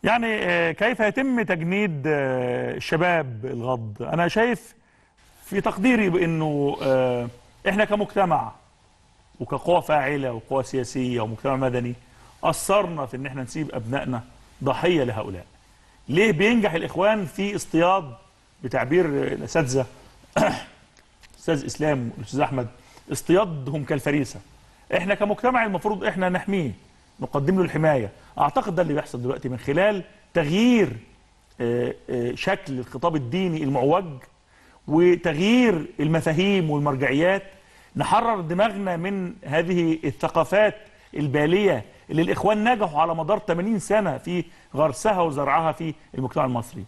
يعني آه، كيف يتم تجنيد آه، الشباب الغض انا شايف في تقديري بانه آه، احنا كمجتمع وكقوى فاعله وقوى سياسيه ومجتمع مدني اثرنا في ان احنا نسيب ابنائنا ضحيه لهؤلاء ليه بينجح الاخوان في اصطياد بتعبير الاساتذه استاذ اسلام والاستاذ احمد اصطيادهم كالفريسه احنا كمجتمع المفروض احنا نحميه نقدم له الحمايه اعتقد ده اللي بيحصل دلوقتي من خلال تغيير آه، آه، شكل الخطاب الديني المعوج وتغيير المفاهيم والمرجعيات نحرر دماغنا من هذه الثقافات الباليه اللي الاخوان نجحوا على مدار 80 سنه في غرسها وزرعها في المجتمع المصري